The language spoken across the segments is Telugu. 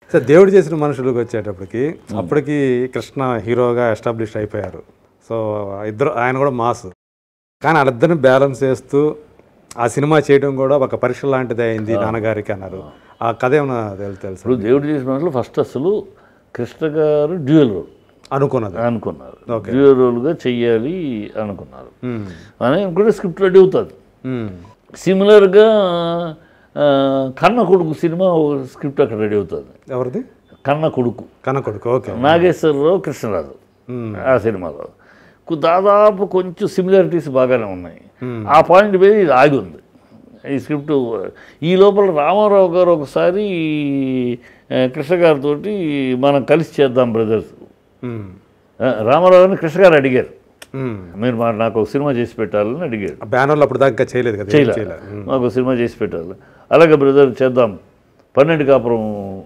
సార్ దేవుడు చేసిన మనుషులకు వచ్చేటప్పటికి అప్పటికి కృష్ణ హీరోగా ఎస్టాబ్లిష్ అయిపోయారు సో ఇద్దరు ఆయన కూడా మాస్ కానీ వాళ్ళిద్దరిని బ్యాలెన్స్ చేస్తూ ఆ సినిమా చేయడం కూడా ఒక పరీక్ష లాంటిది అయింది నాన్నగారికి అన్నారు ఆ కథ ఏమైనా తెలు- తెలుసు ఇప్పుడు దేవుడు చేసిన మనుషులు ఫస్ట్ అసలు కృష్ణ గారు డ్యూయల్ రోల్ అనుకున్నది అనుకున్నారు డ్యూయల్ రోల్గా చెయ్యాలి అనుకున్నారు మ్మ్. అని కూడా స్క్రిప్ట్ రెడీ అవుతుంది మ్మ్. సిమిలర్గా ఆ, కన్న కొడుకు సినిమా స్క్రిప్ట్ అక్కడ రెడీ అవుతుంది ఎవరిది కన్న కొడుకు కన్న కొడుకు ఓకే నాగేశ్వరరావు కృష్ణరాజు మ్మ్. ఆ సినిమాలో కు- దాదాపు కొంచెం సిమిలారిటీస్ బాగానే ఉన్నాయి ఆ పాయింట్ మీద ఇది ఆగి ఉంది ఈ స్క్రిప్ట్ ఈ లోపల రామారావు గారు ఒకసారి ఆ, కృష్ణ గారితో మనం కలిసి చేద్దాం బ్రదర్స్ మ్మ్. రామారావు గారిని కృష్ణ గారు అడిగారు మ్మ్. మీరు మా నాకు ఒక సినిమా చేసి పెట్టాలని అడిగారు ఆ బ్యానర్లు అప్పుడు దాకా ఇంకా చేయలేదు కదా ఏం చేయలే చేయలేదు మ్మ్. మాకు ఒక సినిమా చేసి పెట్టాలి అలాగే బ్రదర్ చేద్దాం పన్నెండు కాపురం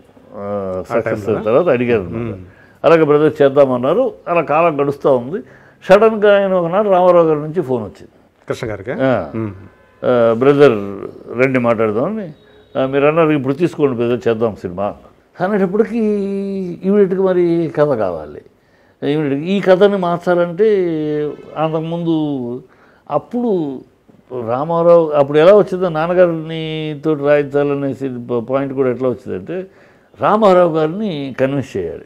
సక్సెస్ తర్వాత అడిగారు అన్నమాట. అలాగే బ్రదర్ చేద్దామన్నారు అలా కాలం గడుస్తూ ఉంది సడన్గా ఆయన ఒకనాడు రామారావు గారి నుంచి ఫోన్ వచ్చింది కృష్ణ గారికి ఆ, మ్మ్. ఆ, బ్రదర్ రండి మాట్లాడదామని ఆ, మీరు అన్నారు ఇప్పుడు తీసుకోండి బ్రదర్ చేద్దాం సినిమా అనేటప్పటికీ ఇమీడియట్గా మరి కథ కావాలి ఇమీడియట్గా ఈ కథని మార్చాలంటే అంతకుముందు అప్పుడు రామారావు అప్పుడు ఎలా వచ్చిందో నాన్నగారిని తోటి రాయించాలనే పాయింట్ కూడా ఎట్లా వచ్చిందంటే రామారావు గారిని కన్విన్స్ చేయాలి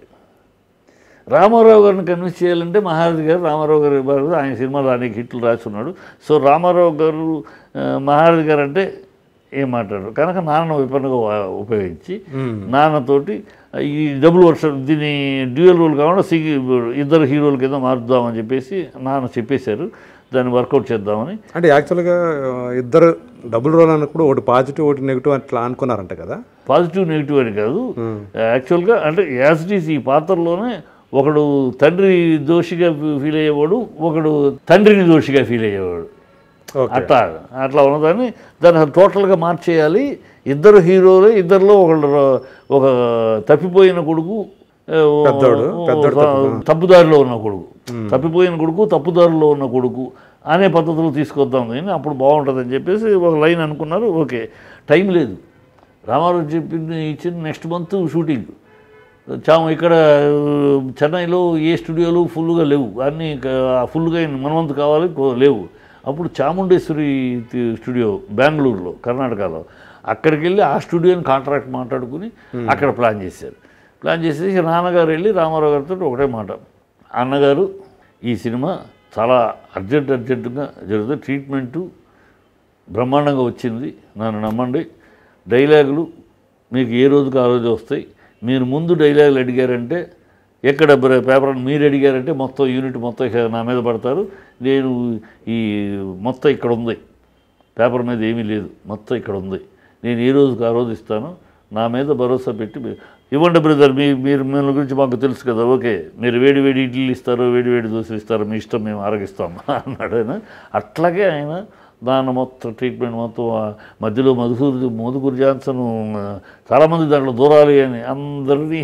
రామారావు గారిని కన్విన్స్ చేయాలంటే మహారాజు గారు రామారావు గారు ఇవ్వాలి ఆయన సినిమాలో అనేక హిట్లు రాస్తున్నాడు సో రామారావు గారు ఆ, మహారాజు గారు అంటే ఏం మాట్లాడరు కనుక నాన్న విపన్నుగా వా- ఉపయోగించి నాన్నతోటి ఈ డబుల్ వర్షన్ దీన్ని డ్యూయల్ రోల్ కాకుండా సి ఇద్దరు హీరోల కింద మారుద్దామని చెప్పేసి నాన్న చెప్పేశారు దాన్ని వర్కౌట్ చేద్దామని అంటే యాక్చువల్గా ఆ, ఇద్దరు డబుల్ రోల్ అన్నప్పుడు ఒకటి పాజిటివ్ ఒకటి నెగిటివ్ అట్లా అనుకున్నారంట కదా పాజిటివ్ నెగిటివ్ అని కాదు యాక్చువల్గా అంటే యాజ్ ఇట్ ఈస్ ఈ పాత్రలోనే ఒకడు తండ్రి దోషిగా ఫీల్ అయ్యేవాడు ఒకడు తండ్రిని దోషిగా ఫీల్ అయ్యేవాడు ఓకే అట్లా అట్లా ఉన్నదాన్ని దాన్ని అసలు టోటల్గా మార్చేయాలి ఇద్దరు హీరోలు ఇద్దరిలో ఒకళ్ళు ర- ఒక తప్పిపోయిన కొడుకు ఆ, ఓ- పెద్దోడు, ఓ- పెద్దోడు ఒక తప్పుదారిలో ఉన్న కొడుకు తప్పిపోయిన కొడుకు తప్పుదారిలో ఉన్న కొడుకు అనే పద్ధతిలో తీసుకొద్దాం కానీ అప్పుడు బాగుంటుందని చెప్పేసి ఒక లైన్ అనుకున్నారు ఓకే టైం లేదు రామారావు చెప్పింది ఇచ్చిన నెక్స్ట్ మంత్ షూటింగ్ చాము ఇక్కడ ఆ, చెన్నైలో ఏ స్టూడియోలు ఫుల్గా లేవు అన్నీ క- ఫుల్గా మనవంతు కావాలి కో- లేవు అప్పుడు చాముండేశ్వరి తి- స్టూడియో బెంగళూరులో కర్ణాటకలో అక్కడికి వెళ్ళి ఆ స్టూడియోని కాంట్రాక్ట్ మాట్లాడుకుని అక్కడ ప్లాన్ చేశారు ప్లాన్ చేసేసి నాన్నగారు వెళ్ళి రామారావు గారితో ఒకటే మాట అన్నగారు ఈ సినిమా చాలా అర్జెంట్ అర్జెంటుగా జరుగుతుంది ట్రీట్మెంటు బ్రహ్మాండంగా వచ్చింది నన్ను నమ్మండి డైలాగులు మీకు ఏ రోజుకు ఆ రోజు వస్తాయి మీరు ముందు డైలాగులు అడిగారంటే ఎక్కడ బ్ర- పేపర్ మీరు అడిగారంటే మొత్తం యూనిట్ మొత్తం ఇక నా మీద పడతారు నేను ఈ మొత్తం ఇక్కడ ఉంది పేపర్ మీద ఏమీ లేదు మొత్తం ఇక్కడ ఉంది నేను ఏ రోజుకు ఆ రోజు ఇస్తాను నా మీద భరోసా పెట్టి మీ- ఇవ్వండి బ్రదర్ మీ మీరు మీ గురించి మాకు తెలుసు కదా ఓకే మీరు వేడి వేడి ఇడ్లీలు ఇస్తారు వేడి వేడి దోశలు ఇస్తారు మీ ఇష్టం మేము ఆరగిస్తాం అన్నాడు ఆయన అట్లాగే ఆయన దాని మొత్తం ట్రీట్మెంట్ మొత్తం ఆ మధ్యలో మధుకూరు మధుకూరు జాన్సన్ ఆ, చాలామంది దాంట్లో దూరాలి అని అందరినీ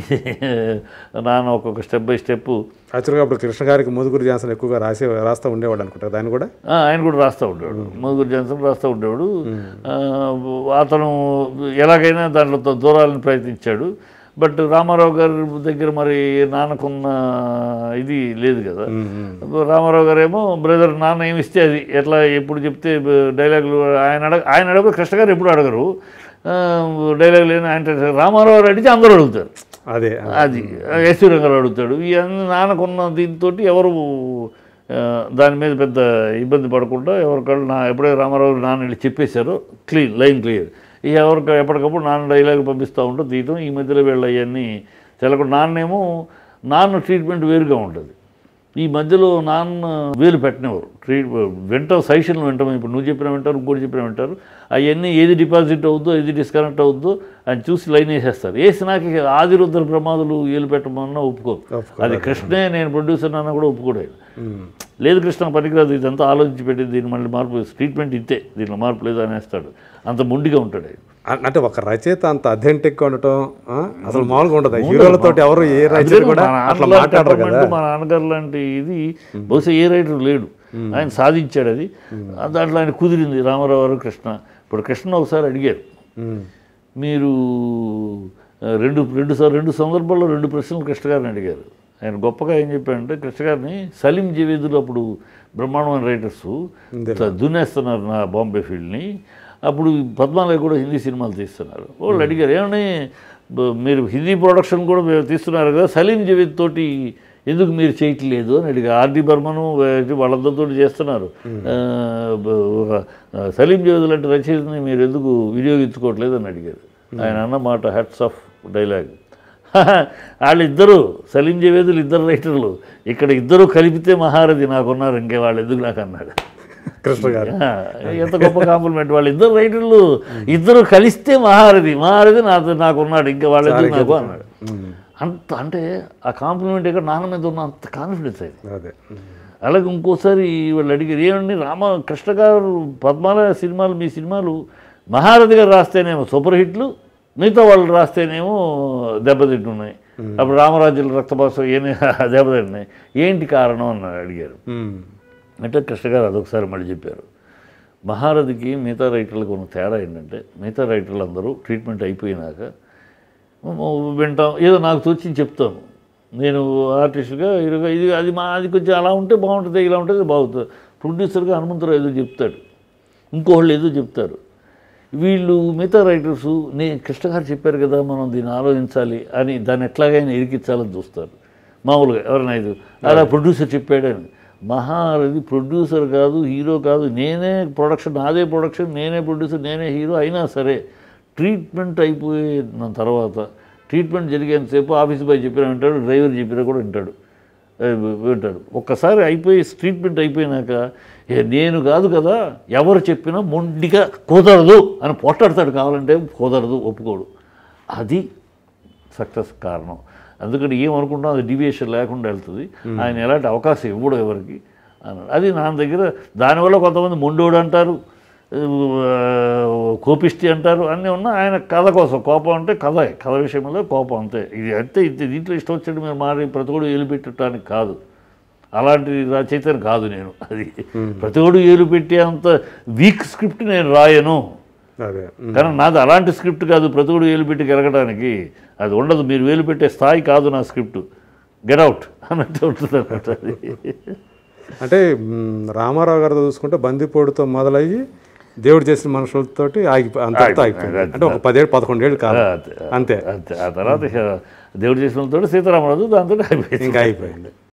నాన్న ఒక్కొక్క స్టెప్ బై స్టెప్ యాక్చువల్గా అప్పుడు కృష్ణ గారికి ముదుగురు జాన్సన్ ఎక్కువగా రాసే రాస్తూ ఉండేవాడు అనుకుంటారు దాన్ని కూడా ఆ, ఆయన కూడా రాస్తూ ఉండేవాడు మధుకూరు జాన్సన్ రాస్తూ ఉండేవాడు ఆ, అతను ఎలాగైనా దాంట్లో ద- దూరాలని ప్రయత్నించాడు బట్ రామారావు గారి దగ్గర మరి నాన్నకున్న ఇది లేదు కదా రామారావు గారు ఏమో బ్రదర్ నాన్న ఏమి ఇస్తే అది ఎట్లా ఎప్పుడు చెప్తే డైలాగులు ఆయన అడగ ఆయన అడగ కృష్ణ గారు ఎప్పుడు అడగరు ఆ, డైలాగులు ఏమైనా ఆయన రామారావు గారు అడిగితే అందరూ అడుగుతారు అదే అది ఎస్వి రంగారావు అడుగుతాడు ఇవన్నీ నాన్నకున్న దీంతో ఎవరు ఆ, దాని మీద పెద్ద ఇబ్బంది పడకుండా ఎవరికాళ్ళు నా ఎప్పుడైతే రామారావు నాన్న వెళ్ళి చెప్పేశారో క్లీన్ లైన్ క్లియర్ ఇక ఎవరికి ఎప్పటికప్పుడు నాన్న డైలాగ్ పంపిస్తూ ఉంటాం తీయటం ఈ మధ్యలో వీళ్ళు అవన్నీ తెలకుండా నాన్నేమో నాన్న ట్రీట్మెంట్ వేరుగా ఉంటుంది ఈ మధ్యలో నాన్న వేలు పెట్టినవారు ట్రీట్ వింటాం సైషన్లు వింటాం ఇప్పుడు నువ్వు చెప్పిన వింటారు ఇంకోటి చెప్పిన వింటారు అవన్నీ ఏది డిపాజిట్ అవుద్దో ఏది డిస్కనెక్ట్ అవుద్దో అని చూసి లైన్ వేసేస్తారు వేసి నాకు ఇక ఆదిరుద్ర ప్రమాదాలు ఏలు పెట్టమన్నా ఒప్పుకోరు ఒప్పుకోరు. అది కృష్ణే నేను ప్రొడ్యూసర్ అన్నా కూడా ఒప్పుకోడు ఆయన. లేదు కృష్ణ పనికిరాదు ఇదంతా ఆలోచించి పెట్టి దీన్ని మళ్ళీ మార్పు ట్రీట్మెంట్ ఇంతే దీంట్లో మార్పు లేదు అనేస్తాడు అంత మొండిగా ఉంటాడు ఆయన అ- అంటే ఒక రచయిత అంత అథెంటిక్ ఉండటం ఆ, అసలు మామూలుగా ఉండదు హీరోలతో ఎవరు ఏ రచయిత అందుకని కూడా మా అట్లా నాన్నలాంటి మాట్లాడరు కదా temperament, మా నాన్నగారు లాంటి ఇది బహుశా ఏ రైటర్ లేడు ఆయన సాధించాడు అది ఆ దాంట్లో ఆయన కుదిరింది రామారావు గారు కృష్ణ ఇప్పుడు కృష్ణ ఒకసారి అడిగారు ఉమ్. మీరు ఆ, రెండు రెండు సార్ రెండు సందర్భాల్లో రెండు ప్రశ్నలు కృష్ణ గారిని అడిగారు ఆయన గొప్పగా ఏం చెప్పారంటే కృష్ణ గారిని సలీం జవేదులు అప్పుడు బ్రహ్మాండమైన రైటర్స్ దున్నేస్తున్నారు నా బాంబే ఫీల్డ్ని అప్పుడు పద్మాలయ కూడా హిందీ సినిమాలు తీస్తున్నారు వాళ్ళు అడిగారు ఏమని బ- మీరు హిందీ ప్రొడక్షన్ కూడా మీరు తీస్తున్నారు కదా సలీం జవేద్ తోటి ఎందుకు మీరు చేయట్లేదు అని అడిగారు ఆర్డి బర్మను వే- వాళ్ళందరితో చేస్తున్నారు ఆ, బ- ఒక, ఆ, సలీం జవేద్ లాంటి రచయితని మీరు ఎందుకు వినియోగించుకోవట్లేదు అని అడిగారు ఆయన అన్న మాట హెడ్స్ ఆఫ్ డైలాగ్ వాళ్ళిద్దరూ సలీం జవేదులు ఇద్దరు రైటర్లు ఇక్కడ ఇద్దరు కలిపితే మహారథి నాకున్నారు ఇంకే వాళ్ళు ఎందుకు నాకు అన్నాడు కృష్ణ గారు ఆ, ఎంత గొప్ప కాంప్లిమెంట్ వాళ్ళు ఇద్దరు రైటర్లు ఇద్దరు కలిస్తే మహారథి మహారథి నాతో నాకున్నాడు ఇంకా వాళ్ళు ఎందుకు నాకు అన్నాడు అంత అంటే ఆ కాంప్లిమెంట్ ఇక్కడ నాన్న మీద ఉన్న అంత కాన్ఫిడెన్స్ అది అదే అలాగే ఇంకోసారి వాళ్ళు అడిగారు ఏమండి రామ కృష్ణ గారు పద్మాలయ సినిమాలు మీ సినిమాలు మహారథి గారు రాస్తేనేమో సూపర్ హిట్లు మిగతా వాళ్ళు రాస్తేనేమో దెబ్బతింటున్నాయి అప్పుడు రామరాజుల రక్తపాసం ఏమి దెబ్బతింటున్నాయి ఏంటి కారణం అని అడిగారు ఉమ్. అంటే కృష్ణ గారు అదొకసారి మళ్ళీ చెప్పారు మహారథికి మిగతా రైటర్లకు ఉన్న తేడా ఏంటంటే మిగతా రైటర్లు అందరూ ట్రీట్మెంట్ అయిపోయినాక మ- వింటాం ఏదో నాకు తోచి చెప్తాను నేను ఆర్టిస్ట్గా హీరోగా ఇది అది మా అది కొంచెం అలా ఉంటే బాగుంటుంది ఇలా ఉంటుంది బాగుంటుంది ప్రొడ్యూసర్గా హనుమంతరావు ఏదో చెప్తాడు ఇంకోళ్ళు ఏదో చెప్తారు వీళ్ళు మిగతా రైటర్స్ నే కృష్ణ గారు చెప్పారు కదా మనం దీన్ని ఆలోచించాలి అని దాన్ని ఎట్లాగైనా ఇరికించాలని చూస్తారు మామూలుగా ఎవరైనా ఇది అలా ప్రొడ్యూసర్ చెప్పాడని మహారథి ప్రొడ్యూసర్ కాదు హీరో కాదు నేనే ప్రొడక్షన్ నాదే ప్రొడక్షన్ నేనే ప్రొడ్యూసర్ నేనే హీరో అయినా సరే ట్రీట్మెంట్ అయిపోయిన తర్వాత ట్రీట్మెంట్ జరిగేంతసేపు ఆఫీస్ బాయ్ చెప్పినా వింటాడు డ్రైవర్ చెప్పినా కూడా వింటాడు ఏ, వింటాడు ఒక్కసారి అయిపోయి ట్రీట్మెంట్ అయిపోయినాక "ఏ, నేను కాదు కదా ఎవరు చెప్పినా మొండిగా కుదరదు అని పోట్లాడతాడు కావాలంటే కుదరదు ఒప్పుకోడు అది సక్సెస్ కారణం అందుకని ఏమనుకుంటాం అది డివియేషన్ లేకుండా వెళ్తుంది ఆయన ఎలాంటి అవకాశం ఇవ్వడు ఎవరికి అన్నాడు అది నా దగ్గర దానివల్ల కొంతమంది మొండోడు అంటారు ఆ, కోపిష్టి అంటారు అన్నీ ఉన్నా ఆయన కథ కోసం కోపం అంటే కథ కథ విషయంలో కోపం అంతే ఇది అంతే ఇది దీంట్లో ఇష్టం వచ్చాడు మీరు మారి ప్రతికూడు ఏలు పెట్టడానికి కాదు అలాంటి రచయితను కాదు నేను అది ప్రతికూడు ఏలు పెట్టే అంత వీక్ స్క్రిప్ట్ నేను రాయను అదే ఉమ్. కానీ నాది అలాంటి స్క్రిప్ట్ కాదు ప్రతికూడు వేలు పెట్టి గెలగడానికి అది ఉండదు మీరు వేలు పెట్టే స్థాయి కాదు నా స్క్రిప్ట్ గెట్ అవుట్ అన్నట్టు ఉంటుంది అనమాట అది అంటే మ్, రామారావు గారితో చూసుకుంటే బందిపోటుతో మొదలయ్యి దేవుడు చేసిన మనుషులతోటి ఆగిపో అంతటితో ఆగిపోయింది అంటే ఒక పదేళ్ళు పదకొండేళ్ళు కాదు అంతే. అంతే అంతే ఆ తర్వాత ఇక దేవుడు చేసిన తోటి సీతారామరాజు దాంతో అయిపోయింది ఇంకా అయిపోయింది